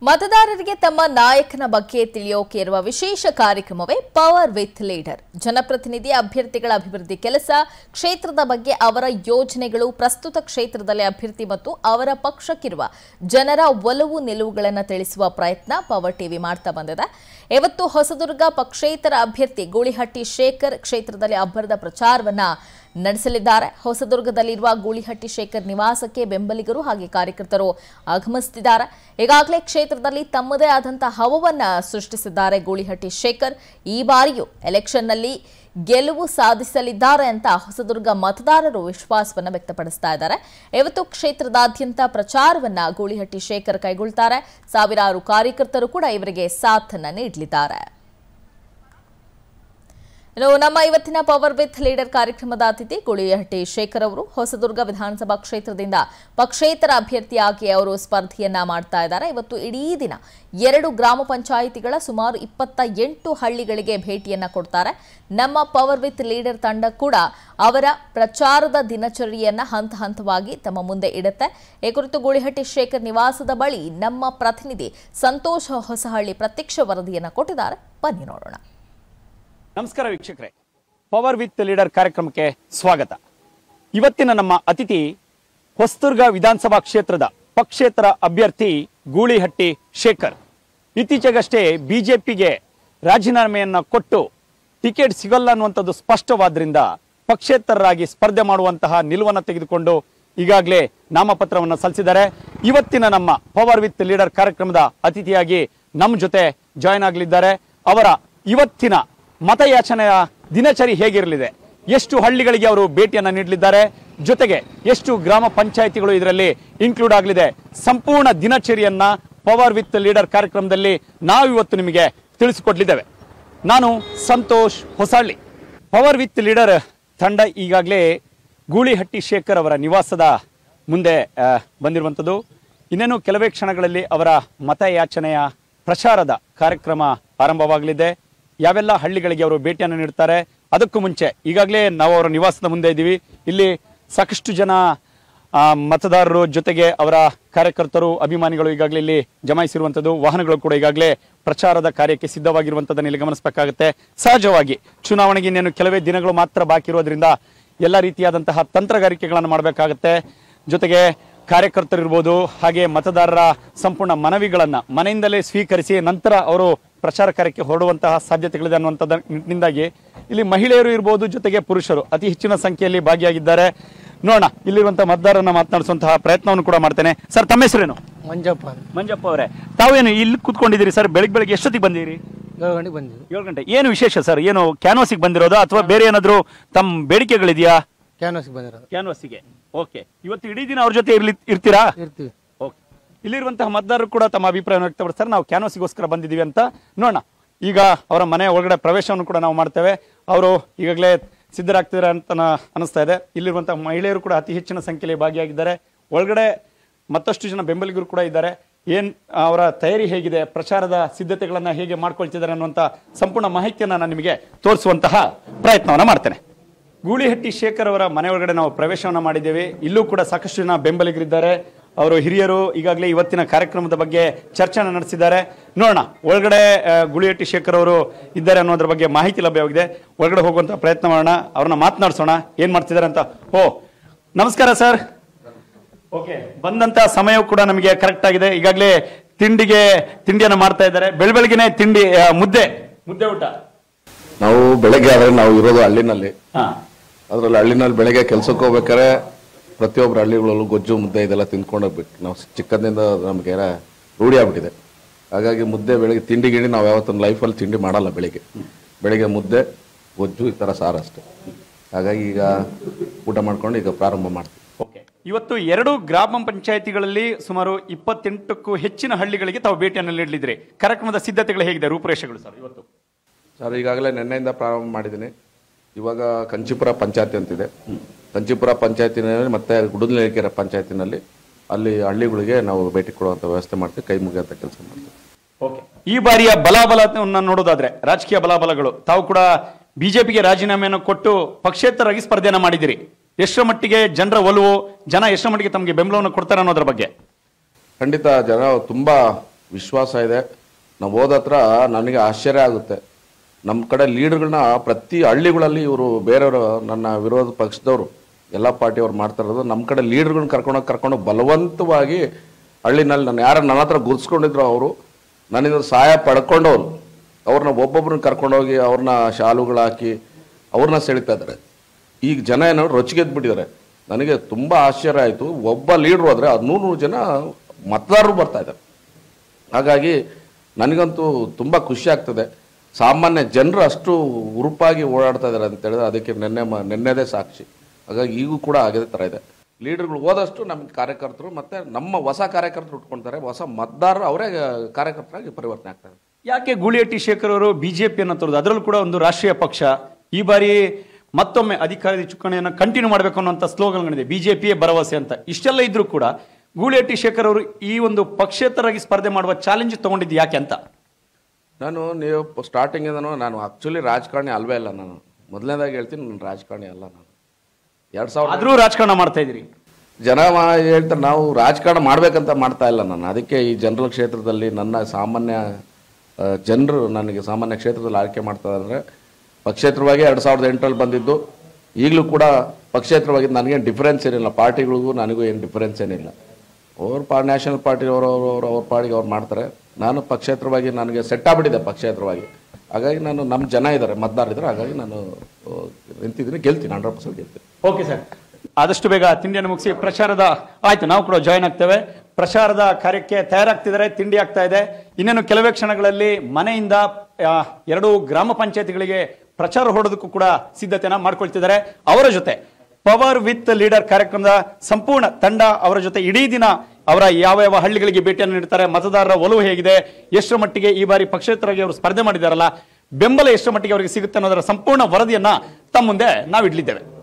ಮತದಾರರಿಗೆ ತಮ್ಮ ನಾಯಕನ ಬಗ್ಗೆ ತಿಳಿಯೋಕೆ ಇರುವ ವಿಶೇಷ ಕಾರ್ಯಕ್ರಮವೇ ಪವರ್ ವಿತ್ ಲೀಡರ್ ಜನಪ್ರತಿನಿಧಿ ಅಭ್ಯರ್ಥಿಗಳ ಅಭಿವೃದ್ಧಿ ಕೆಲಸ ಕ್ಷೇತ್ರದ ಬಗ್ಗೆ ಅವರ ಯೋಜನೆಗಳು ಪ್ರಸ್ತುತ ಕ್ಷೇತ್ರದಲ್ಲಿ ಅಭ್ಯರ್ಥಿ ಮತ್ತು ಅವರ ಪಕ್ಷಕ್ಕಿರುವ ಜನರ ಒಲವು ನಿಲುವುಗಳನ್ನು ತಿಳಿಸುವ ಪ್ರಯತ್ನ ಪವರ್ ಟಿವಿ ಮಾಡ್ತಾ ಬಂದಿದೆ ಇವತ್ತು ಹೊಸದುರ್ಗ ಪಕ್ಷೇತರ ಅಭ್ಯರ್ಥಿ ಗೂಳಿಹಟ್ಟಿ ಶೇಖರ್ ಕ್ಷೇತ್ರದಲ್ಲಿ ಅಬ್ಬರದ ಪ್ರಚಾರವನ್ನ ನಡೆಸಲಿದ್ದಾರೆ ಹೊಸದುರ್ಗದಲ್ಲಿರುವ ಗೂಳಿಹಟ್ಟಿ ಶೇಖರ್ ನಿವಾಸಕ್ಕೆ ಬೆಂಬಲಿಗರು ಹಾಗೆ ಕಾರ್ಯಕರ್ತರು ಆಗಮಿಸುತ್ತಿದ್ದಾರೆ ಈಗಾಗಲೇ ಕ್ಷೇತ್ರದಲ್ಲಿ ತಮ್ಮದೇ ಆದಂತಹ ಹವವನ್ನ ಸೃಷ್ಟಿಸಿದ್ದಾರೆ ಗೂಳಿಹಟ್ಟಿ ಶೇಖರ್ ಈ ಬಾರಿಯೂ ಎಲೆಕ್ಷನ್ನಲ್ಲಿ ಗೆಲುವು ಸಾಧಿಸಲಿದ್ದಾರೆ ಅಂತ ಹೊಸದುರ್ಗ ಮತದಾರರು ವಿಶ್ವಾಸವನ್ನ ವ್ಯಕ್ತಪಡಿಸ್ತಾ ಇದ್ದಾರೆ ಇವತ್ತು ಕ್ಷೇತ್ರದಾದ್ಯಂತ ಪ್ರಚಾರವನ್ನ ಗೂಳಿಹಟ್ಟಿ ಶೇಖರ್ ಕೈಗೊಳ್ತಾರೆ ಸಾವಿರಾರು ಕಾರ್ಯಕರ್ತರು ಕೂಡ ಇವರಿಗೆ ಸಾಥನ್ನ ನೀಡಲಿದ್ದಾರೆ ಇನ್ನು ನಮ್ಮ ಇವತ್ತಿನ ಪವರ್ ವಿತ್ ಲೀಡರ್ ಕಾರ್ಯಕ್ರಮದ ಅತಿಥಿ ಗುಳಿಹಟ್ಟಿ ಶೇಖರ್ ಅವರು ಹೊಸದುರ್ಗ ವಿಧಾನಸಭಾ ಕ್ಷೇತ್ರದಿಂದ ಪಕ್ಷೇತರ ಅಭ್ಯರ್ಥಿಯಾಗಿ ಅವರು ಸ್ಪರ್ಧೆಯನ್ನ ಮಾಡ್ತಾ ಇದ್ದಾರೆ ಇವತ್ತು ಇಡೀ ದಿನ ಎರಡು ಗ್ರಾಮ ಪಂಚಾಯಿತಿಗಳ ಸುಮಾರು ಇಪ್ಪತ್ತ ಎಂಟು ಹಳ್ಳಿಗಳಿಗೆ ಭೇಟಿಯನ್ನ ಕೊಡ್ತಾರೆ ನಮ್ಮ ಪವರ್ ವಿತ್ ಲೀಡರ್ ತಂಡ ಕೂಡ ಅವರ ಪ್ರಚಾರದ ದಿನಚರಿಯನ್ನ ಹಂತ ಹಂತವಾಗಿ ತಮ್ಮ ಮುಂದೆ ಇಡುತ್ತೆ ಈ ಕುರಿತು ಗುಳಿಹಟ್ಟಿ ಶೇಖರ್ ನಿವಾಸದ ಬಳಿ ನಮ್ಮ ಪ್ರತಿನಿಧಿ ಸಂತೋಷ್ ಹೊಸಹಳ್ಳಿ ಪ್ರತ್ಯಕ್ಷ ವರದಿಯನ್ನ ಕೊಟ್ಟಿದ್ದಾರೆ ಬನ್ನಿ ನೋಡೋಣ ನಮಸ್ಕಾರ ವೀಕ್ಷಕರೇ ಪವರ್ ವಿತ್ ಲೀಡರ್ ಕಾರ್ಯಕ್ರಮಕ್ಕೆ ಸ್ವಾಗತ ಇವತ್ತಿನ ನಮ್ಮ ಅತಿಥಿ ಹೊಸದುರ್ಗ ವಿಧಾನಸಭಾ ಕ್ಷೇತ್ರದ ಪಕ್ಷೇತರ ಅಭ್ಯರ್ಥಿ ಗೂಳಿಹಟ್ಟಿ ಶೇಖರ್ ಇತ್ತೀಚೆಗಷ್ಟೇ ಬಿಜೆಪಿಗೆ ರಾಜೀನಾಮೆಯನ್ನ ಕೊಟ್ಟು ಟಿಕೆಟ್ ಸಿಗಲ್ಲ ಅನ್ನುವಂಥದ್ದು ಸ್ಪಷ್ಟವಾದ್ರಿಂದ ಪಕ್ಷೇತರರಾಗಿ ಸ್ಪರ್ಧೆ ಮಾಡುವಂತಹ ನಿಲುವನ್ನು ತೆಗೆದುಕೊಂಡು ಈಗಾಗಲೇ ನಾಮಪತ್ರವನ್ನು ಸಲ್ಲಿಸಿದ್ದಾರೆ ಇವತ್ತಿನ ನಮ್ಮ ಪವರ್ ವಿತ್ ಲೀಡರ್ ಕಾರ್ಯಕ್ರಮದ ಅತಿಥಿಯಾಗಿ ನಮ್ಮ ಜೊತೆ ಜಾಯ್ನ್ ಆಗಲಿದ್ದಾರೆ ಅವರ ಇವತ್ತಿನ ಮತಯಾಚನೆಯ ದಿನಚರಿ ಹೇಗಿರಲಿದೆ ಎಷ್ಟು ಹಳ್ಳಿಗಳಿಗೆ ಅವರು ಭೇಟಿಯನ್ನ ನೀಡಲಿದ್ದಾರೆ ಜೊತೆಗೆ ಎಷ್ಟು ಗ್ರಾಮ ಪಂಚಾಯಿತಿಗಳು ಇದರಲ್ಲಿ ಇನ್ಕ್ಲೂಡ್ ಆಗಲಿದೆ ಸಂಪೂರ್ಣ ದಿನಚರಿಯನ್ನ ಪವರ್ ವಿತ್ ಲೀಡರ್ ಕಾರ್ಯಕ್ರಮದಲ್ಲಿ ನಾವಿವತ್ತು ನಿಮಗೆ ತಿಳಿಸಿಕೊಡ್ಲಿದ್ದೇವೆ ನಾನು Santosh Hosalli power with leader ತಂಡ ಈಗಾಗಲೇ ಗೂಳಿಹಟ್ಟಿ ಶೇಖರ್ ಅವರ ನಿವಾಸದ ಮುಂದೆ ಆ, ಬಂದಿರುವಂಥದ್ದು ಇನ್ನೇನು ಕೆಲವೇ ಕ್ಷಣಗಳಲ್ಲಿ ಅವರ ಮತಯಾಚನೆಯ ಪ್ರಚಾರದ ಕಾರ್ಯಕ್ರಮ ಆರಂಭವಾಗಲಿದೆ ಯಾವೆಲ್ಲ ಹಳ್ಳಿಗಳಿಗೆ ಅವರು ಭೇಟಿಯನ್ನು ನೀಡ್ತಾರೆ ಅದಕ್ಕೂ ಮುಂಚೆ ಈಗಾಗಲೇ ನಾವು ಅವರ ನಿವಾಸದ ಮುಂದೆ ಇದ್ದೀವಿ ಇಲ್ಲಿ ಸಾಕಷ್ಟು ಜನ ಆ, ಮತದಾರರು ಜೊತೆಗೆ ಅವರ ಕಾರ್ಯಕರ್ತರು ಅಭಿಮಾನಿಗಳು ಈಗಾಗಲೇ ಇಲ್ಲಿ ಜಮಾಯಿಸಿರುವಂಥದ್ದು ವಾಹನಗಳು ಕೂಡ ಈಗಾಗಲೇ ಪ್ರಚಾರದ ಕಾರ್ಯಕ್ಕೆ ಸಿದ್ಧವಾಗಿರುವಂಥದ್ದನ್ನು ಇಲ್ಲಿ ಗಮನಿಸಬೇಕಾಗುತ್ತೆ ಸಹಜವಾಗಿ ಚುನಾವಣೆಗೆ ಇನ್ನೇನು ಕೆಲವೇ ದಿನಗಳು ಮಾತ್ರ ಬಾಕಿ ಇರೋದ್ರಿಂದ ಎಲ್ಲ ರೀತಿಯಾದಂತಹ ತಂತ್ರಗಾರಿಕೆಗಳನ್ನು ಮಾಡಬೇಕಾಗತ್ತೆ ಜೊತೆಗೆ ಕಾರ್ಯಕರ್ತರಿರ್ಬೋದು ಹಾಗೆ ಮತದಾರರ ಸಂಪೂರ್ಣ ಮನವಿಗಳನ್ನ ಮನೆಯಿಂದಲೇ ಸ್ವೀಕರಿಸಿ ನಂತರ ಅವರು ಪ್ರಚಾರ ಕಾರ್ಯಕ್ಕೆ ಹೊರಡುವಂತಹ ಸಾಧ್ಯತೆಗಳಿದೆ ಅನ್ನುವಂಥದ್ದು ನಿಟ್ಟಿನಿಂದಾಗಿ ಇಲ್ಲಿ ಮಹಿಳೆಯರು ಇರ್ಬೋದು ಜೊತೆಗೆ ಪುರುಷರು ಅತಿ ಹೆಚ್ಚಿನ ಸಂಖ್ಯೆಯಲ್ಲಿ ಭಾಗಿಯಾಗಿದ್ದಾರೆ ನೋಡೋಣ ಇಲ್ಲಿರುವಂತಹ ಮತದಾರರನ್ನ ಮಾತನಾಡಿಸುವಂತಹ ಪ್ರಯತ್ನವನ್ನು ಕೂಡ ಮಾಡ್ತೇನೆ ಸರ್ ತಮ್ಮ ಹೆಸರೇನು ಮಂಜಪ್ಪ ಅಂತ ಮಂಜಪ್ಪ ಅವರೇ ತಾವೇನು ಇಲ್ಲಿ ಕೂತ್ಕೊಂಡಿದ್ದೀರಿ ಸರ್ ಬೆಳಿಗ್ಗೆ ಬೆಳಿಗ್ಗೆ ಎಷ್ಟೊತ್ತಿಗೆ ಬಂದಿರಿ ಏಳು ಗಂಟೆಗೆ ಬಂದಿದ್ದು ಏಳು ಗಂಟೆ ಏನು ವಿಶೇಷ ಸರ್ ಏನು ಕ್ಯಾನ್ವಾಸಿಗೆ ಬಂದಿರೋದು ಅಥವಾ ಬೇರೆ ಏನಾದರೂ ತಮ್ಮ ಬೇಡಿಕೆಗಳಿದೆಯಾ ಕ್ಯಾನ್ವಾಸ್ಗೆ ಬಂದಿರೋದು ಕ್ಯಾನ್ವಾಸಿಗೆ ಓಕೆ ಇವತ್ತು ಇಡೀ ದಿನ ಅವ್ರ ಜೊತೆ ಇರ್ಲಿ ಇರ್ತೀರಾ ಇರ್ತೀವಿ ಓಕೆ ಇಲ್ಲಿರುವಂತಹ ಮತದಾರರು ಕೂಡ ತಮ್ಮ ಅಭಿಪ್ರಾಯವನ್ನು ವ್ಯಕ್ತಪಡಿಸ್ತಾರೆ ನಾವು ಕ್ಯಾನ್ವಾಸಿಗೋಸ್ಕರ ಬಂದಿದ್ದೀವಿ ಅಂತ ನೋಡೋಣ ಈಗ ಅವರ ಮನೆ ಒಳಗಡೆ ಪ್ರವೇಶವನ್ನು ಕೂಡ ನಾವು ಮಾಡ್ತೇವೆ ಅವರು ಈಗಾಗಲೇ ಸಿದ್ಧರಾಗ್ತಿದ್ದಾರೆ ಅಂತ ನ- ಅನಿಸ್ತಾ ಇದೆ ಇಲ್ಲಿರುವಂತಹ ಮಹಿಳೆಯರು ಕೂಡ ಅತಿ ಹೆಚ್ಚಿನ ಸಂಖ್ಯೆಯಲ್ಲಿ ಭಾಗಿಯಾಗಿದ್ದಾರೆ ಒಳಗಡೆ ಮತ್ತಷ್ಟು ಜನ ಬೆಂಬಲಿಗರು ಕೂಡ ಇದ್ದಾರೆ ಏನ್ ಅವರ ತಯಾರಿ ಹೇಗಿದೆ ಪ್ರಚಾರದ ಸಿದ್ಧತೆಗಳನ್ನ ಹೇಗೆ ಮಾಡ್ಕೊಳ್ತಿದ್ದಾರೆ ಅನ್ನುವಂಥ ಸಂಪೂರ್ಣ ಮಾಹಿತಿಯನ್ನು ನಾನು ನಿಮಗೆ ತೋರಿಸುವಂತಹ ಪ್ರಯತ್ನವನ್ನು ಮಾಡ್ತೇನೆ ಗೂಳಿಹಟ್ಟಿ ಶೇಖರ್ ಅವರ ಮನೆ ಒಳಗಡೆ ನಾವು ಪ್ರವೇಶವನ್ನ ಮಾಡಿದ್ದೇವೆ ಇಲ್ಲೂ ಕೂಡ ಸಾಕಷ್ಟು ಜನ ಬೆಂಬಲಿಗರಿದ್ದಾರೆ ಅವರು ಹಿರಿಯರು ಈಗಾಗಲೇ ಇವತ್ತಿನ ಕಾರ್ಯಕ್ರಮದ ಬಗ್ಗೆ ಚರ್ಚೆನ ನಡೆಸಿದ್ದಾರೆ ನೋಡೋಣ ಒಳಗಡೆ ಆ, ಗೂಳಿಹಟ್ಟಿ ಶೇಖರ್ ಅವರು ಇದ್ದಾರೆ ಅನ್ನೋದ್ರ ಬಗ್ಗೆ ಮಾಹಿತಿ ಲಭ್ಯವಾಗಿದೆ ಒಳಗಡೆ ಹೋಗುವಂತ ಪ್ರಯತ್ನ ಮಾಡೋಣ ಅವ್ರನ್ನ ಮಾತನಾಡಿಸೋಣ ಏನ್ ಮಾಡ್ತಿದ್ದಾರೆ ಅಂತ ಓ ನಮಸ್ಕಾರ ಸರ್ ಓಕೆ ಬಂದಂತ ಸಮಯ ಕೂಡ ನಮಗೆ ಕರೆಕ್ಟ್ ಆಗಿದೆ ಈಗಾಗಲೇ ತಿಂಡಿಗೆ ತಿಂಡಿಯನ್ನು ಮಾಡ್ತಾ ಇದ್ದಾರೆ ಬೆಳ ಬೆಳಗ್ಗೆನೆ ತಿಂಡಿ ಆ, ಮುದ್ದೆ ಮುದ್ದೆ ಊಟ ನಾವು ಬೆಳಗ್ಗೆ ಆದ್ರೆ ನಾವು ಇರೋದು ಹಳ್ಳಿನಲ್ಲಿ ಹಾ ಅದ್ರಲ್ಲಿ ಹಳ್ಳಿನಲ್ಲಿ ಬೆಳಗ್ಗೆ ಕೆಲ್ಸಕ್ಕೆ ಹೋಗ್ಬೇಕಾದ್ರೆ ಪ್ರತಿಯೊಬ್ಬರು ಹಳ್ಳಿಗಳಲ್ಲೂ ಗೊಜ್ಜು ಮುದ್ದೆ ಇದೆಲ್ಲ ತಿಂದ್ಕೊಂಡು ಹೋಗ್ಬೇಕು ನಾವು ಚಿಕ್ಕಂದಿಂದ ನಮಗೆ ರೂಢಿ ಆಗ್ಬಿಟ್ಟಿದೆ ಹಾಗಾಗಿ ಮುದ್ದೆ ಬೆಳಗ್ಗೆ ತಿಂಡಿ ಗಿಂಡಿ ನಾವು ಯಾವತ್ತೊಂದು ಲೈಫಲ್ಲಿ ತಿಂಡಿ ಮಾಡಲ್ಲ ಬೆಳಿಗ್ಗೆ ಬೆಳಿಗ್ಗೆ ಮುದ್ದೆ ಗೊಜ್ಜು ಈ ಥರ ಸಾರು ಅಷ್ಟೇ ಹಾಗಾಗಿ ಈಗ ಊಟ ಮಾಡ್ಕೊಂಡು ಈಗ ಪ್ರಾರಂಭ ಮಾಡ್ತೀವಿ ಓಕೆ ಇವತ್ತು ಎರಡು ಗ್ರಾಮ ಪಂಚಾಯತಿಗಳಲ್ಲಿ ಸುಮಾರು ಇಪ್ಪತ್ತೆಂಟಕ್ಕೂ ಹೆಚ್ಚಿನ ಹಳ್ಳಿಗಳಿಗೆ ತಾವು ಭೇಟಿಯನ್ನು ನೀಡಲಿದ್ರಿ ಕಾರ್ಯಕ್ರಮದ ಸಿದ್ಧತೆಗಳು ಹೇಗಿದೆ ರೂಪುರೇಷೆಗಳು ಸರ್ ಇವತ್ತು ಸರ್ ಈಗಾಗಲೇ ನಿನ್ನೆಯಿಂದ ಪ್ರಾರಂಭ ಮಾಡಿದ್ದೀನಿ ಇವಾಗ ಕಂಚಿಪುರ ಪಂಚಾಯತಿ ಅಂತಿದೆ ಕಂಚಿಪುರ ಪಂಚಾಯತಿನಲ್ಲಿ ಮತ್ತೆ ಗುಡುದಲಿಕೆರೆ ಪಂಚಾಯತಿನಲ್ಲಿ ಅಲ್ಲಿ ಹಳ್ಳಿಗಳಿಗೆ ನಾವು ಭೇಟಿ ಕೊಡುವಂಥ ವ್ಯವಸ್ಥೆ ಮಾಡ್ತೀವಿ ಕೈ ಮುಗಿಯುವಂಥ ಕೆಲಸ ಮಾಡ್ತೀವಿ ಓಕೆ ಈ ಬಾರಿಯ ಬಲಾಬಲವನ್ನು ನೋಡೋದಾದ್ರೆ ರಾಜಕೀಯ ಬಲಾಬಲಗಳು ತಾವು ಕೂಡ ಬಿಜೆಪಿಗೆ ರಾಜೀನಾಮೆಯನ್ನು ಕೊಟ್ಟು ಪಕ್ಷೇತರಾಗಿ ಸ್ಪರ್ಧೆಯನ್ನ ಮಾಡಿದಿರಿ ಎಷ್ಟರ ಮಟ್ಟಿಗೆ ಜನರ ಒಲವು ಜನ ಎಷ್ಟರ ಮಟ್ಟಿಗೆ ತಮಗೆ ಬೆಂಬಲವನ್ನು ಕೊಡ್ತಾರೆ ಅನ್ನೋದ್ರ ಬಗ್ಗೆ ಖಂಡಿತ ಜನ ತುಂಬಾ ವಿಶ್ವಾಸ ಇದೆ ನಾವು ಹೋದತ್ರ ನನಗೆ ಆಶ್ಚರ್ಯ ಆಗುತ್ತೆ ನಮ್ಮ ಕಡೆ ಲೀಡರ್ಗಳನ್ನ ಪ್ರತಿ ಹಳ್ಳಿಗಳಲ್ಲಿ ಇವರು ಬೇರೆಯವರು ನನ್ನ ವಿರೋಧ ಪಕ್ಷದವರು ಎಲ್ಲ ಪಾರ್ಟಿಯವ್ರು ಮಾಡ್ತಾ ಇರೋದು ನಮ್ಮ ಕಡೆ ಲೀಡರ್ಗಳನ್ನ ಕರ್ಕೊಂಡೋಗಿ ಕರ್ಕೊಂಡು ಬಲವಂತವಾಗಿ ಹಳ್ಳಿನಲ್ಲಿ ನಾನು ಯಾರು ನನ್ನ ಹತ್ರ ಗುರ್ಸ್ಕೊಂಡಿದ್ರು ಅವರು ನನಗೆ ಸಹಾಯ ಪಡ್ಕೊಂಡವ್ರು ಅವ್ರನ್ನ ಒಬ್ಬೊಬ್ರನ್ನ ಕರ್ಕೊಂಡೋಗಿ ಅವ್ರನ್ನ ಶಾಲುಗಳು ಹಾಕಿ ಅವ್ರನ್ನ ಸೆಳಿತಾ ಇದ್ದಾರೆ ಈಗ ಜನ ಏನೋ ರೊಚ್ಚಿಗೆದ್ಬಿಟ್ಟಿದ್ದಾರೆ ನನಗೆ ತುಂಬ ಆಶ್ಚರ್ಯ ಆಯಿತು ಒಬ್ಬ ಲೀಡ್ರು ಹೋದರೆ ಹದಿನೂರು ನೂರು ಜನ ಮತದಾರರು ಬರ್ತಾ ಇದ್ದಾರೆ ಹಾಗಾಗಿ ನನಗಂತೂ ತುಂಬ ಖುಷಿ ಆಗ್ತದೆ ಸಾಮಾನ್ಯ ಜನರು ಅಷ್ಟು ಉರುಪಾಗಿ ಓಡಾಡ್ತಾ ಇದ್ದಾರೆ ಅಂತ ಹೇಳಿದ್ರೆ ಅದಕ್ಕೆ ನಿನ್ನೆ ಮ ನಿನ್ನೆದೇ ಸಾಕ್ಷಿ ಹಾಗಾಗಿ ಈಗೂ ಕೂಡ ಅದೇ ಥರ ಇದೆ ಲೀಡರ್ಗಳು ಹೋದಷ್ಟು ನಮ್ಮ ಕಾರ್ಯಕರ್ತರು ಮತ್ತು ನಮ್ಮ ಹೊಸ ಕಾರ್ಯಕರ್ತರು ಉಟ್ಕೊಳ್ತಾರೆ ಹೊಸ ಮತದಾರರು ಅವರೇ ಕಾರ್ಯಕರ್ತರಾಗಿ ಪರಿವರ್ತನೆ ಆಗ್ತಾರೆ ಯಾಕೆ ಗೂಳಿಹಟ್ಟಿ ಶೇಖರ್ ಅವರು ಬಿಜೆಪಿಯನ್ನು ತೋರುದು ಅದರಲ್ಲೂ ಕೂಡ ಒಂದು ರಾಷ್ಟ್ರೀಯ ಪಕ್ಷ ಈ ಬಾರಿ ಮತ್ತೊಮ್ಮೆ ಅಧಿಕಾರದ ಚುಕ್ಕಾಣಿಯನ್ನು ಕಂಟಿನ್ಯೂ ಮಾಡಬೇಕು ಅನ್ನುವಂಥ ಸ್ಲೋಗನ್ಗಳಿದೆ ಬಿಜೆಪಿಯೇ ಭರವಸೆ ಅಂತ ಇಷ್ಟೆಲ್ಲ ಇದ್ರೂ ಕೂಡ ಗೂಳಿಹಟ್ಟಿ ಶೇಖರ್ ಅವರು ಈ ಒಂದು ಪಕ್ಷೇತರಾಗಿ ಸ್ಪರ್ಧೆ ಮಾಡುವ ಚಾಲೆಂಜ್ ತಗೊಂಡಿದ್ದು ಯಾಕೆ ಅಂತ ನಾನು ನೀವು ಸ್ಟಾರ್ಟಿಂಗಿಂದನೂ ನಾನು ಆ್ಯಕ್ಚುಲಿ ರಾಜಕಾರಣಿ ಅಲ್ವೇ ಇಲ್ಲ ನಾನು ಮೊದಲನೇದಾಗಿ ಹೇಳ್ತೀನಿ ನಾನು ರಾಜಕಾರಣಿ ಅಲ್ಲ ನಾನು ಎರಡು ಸಾವಿರದ ಆದ್ರೂ ರಾಜಕಾರಣ ಮಾಡ್ತಾ ಇದ್ದೀರಿ ಜನ ಮಾ- ಹೇಳ್ತಾರೆ ನಾವು ರಾಜಕಾರಣ ಮಾಡ್ಬೇಕಂತ ಮಾಡ್ತಾ ಇಲ್ಲ ನಾನು ಅದಕ್ಕೆ ಈ ಜನರಲ್ ಕ್ಷೇತ್ರದಲ್ಲಿ ನನ್ನ ಸಾಮಾನ್ಯ ಜನರು ನನಗೆ ಸಾಮಾನ್ಯ ಕ್ಷೇತ್ರದಲ್ಲಿ ಆಯ್ಕೆ ಮಾಡ್ತಾ ಅಂದರೆ ಪಕ್ಷೇತರವಾಗಿ ಎರಡು ಸಾವಿರದ ಎಂಟರಲ್ಲಿ ಬಂದಿದ್ದು ಈಗಲೂ ಕೂಡ ಪಕ್ಷೇತರವಾಗಿ ನನಗೇನು ಡಿಫರೆನ್ಸ್ ಏನಿಲ್ಲ ಪಾರ್ಟಿಗಳಿಗೂ ನನಗೂ ಏನು ಡಿಫರೆನ್ಸ್ ಏನಿಲ್ಲ ಅವ್ರ ಪಾ ನ್ಯಾಷನಲ್ ಪಾರ್ಟಿ ಅವರು ಅವರು ಅವರು ಅವ್ರ ಪಾರ್ಟಿಗೆ ಅವ್ರು ಮಾಡ್ತಾರೆ ನಾನು ಪಕ್ಷೇತರವಾಗಿ ನನಗೆ ಸೆಟ್ ಆಗ್ಬಿಟ್ಟಿದೆ ಪಕ್ಷೇತರವಾಗಿ ಹಾಗಾಗಿ ನಾನು ನಮ್ಮ ಜನ ಇದ್ದಾರೆ ಮತದಾರ ಇದ್ದಾರೆ ಹಾಗಾಗಿ ನಾನು ಆ, ನಿಂತಿದ್ದೀನಿ ಗೆಲ್ತೀನಿ ಹಂಡ್ರೆಡ್ ಪರ್ಸೆಂಟ್ ಗೆಲ್ತೀನಿ ಓಕೆ ಸರ್ ಆದಷ್ಟು ಬೇಗ ತಿಂಡಿಯನ್ನು ಮುಗಿಸಿ ಪ್ರಚಾರದ ಆಯ್ತು ನಾವು ಕೂಡ ಜಾಯ್ನ್ ಆಗ್ತೇವೆ ಪ್ರಚಾರದ ಕಾರ್ಯಕ್ಕೆ ತಯಾರಾಗ್ತಿದ್ದಾರೆ ತಿಂಡಿ ಆಗ್ತಾ ಇದೆ ಇನ್ನೇನು ಕೆಲವೇ ಕ್ಷಣಗಳಲ್ಲಿ ಮನೆಯಿಂದ ಆ, ಎರಡು ಗ್ರಾಮ ಪಂಚಾಯತಿಗಳಿಗೆ ಪ್ರಚಾರ ಹೊಡೋದಕ್ಕೂ ಕೂಡ ಸಿದ್ಧತೆಯನ್ನ ಮಾಡ್ಕೊಳ್ತಿದ್ದಾರೆ ಅವರ ಜೊತೆ ಪವರ್ ವಿತ್ ಲೀಡರ್ ಕಾರ್ಯಕ್ರಮದ ಸಂಪೂರ್ಣ ತಂಡ ಅವರ ಜೊತೆ ಇಡೀ ದಿನ ಅವರ ಯಾವ ಯಾವ ಹಳ್ಳಿಗಳಿಗೆ ಭೇಟಿಯನ್ನು ನೀಡ್ತಾರೆ ಮತದಾರರ ಒಲವು ಹೇಗಿದೆ ಎಷ್ಟರ ಮಟ್ಟಿಗೆ ಈ ಬಾರಿ ಪಕ್ಷೇತರಾಗಿ ಅವರು ಸ್ಪರ್ಧೆ ಮಾಡಿದಾರಲ್ಲ ಬೆಂಬಲ ಎಷ್ಟರ ಮಟ್ಟಿಗೆ ಅವರಿಗೆ ಸಿಗುತ್ತೆ ಅನ್ನೋದರ ಸಂಪೂರ್ಣ ವರದಿಯನ್ನ ತಮ್ಮ ಮುಂದೆ ನಾವಿಡ್ಲಿದ್ದೇವೆ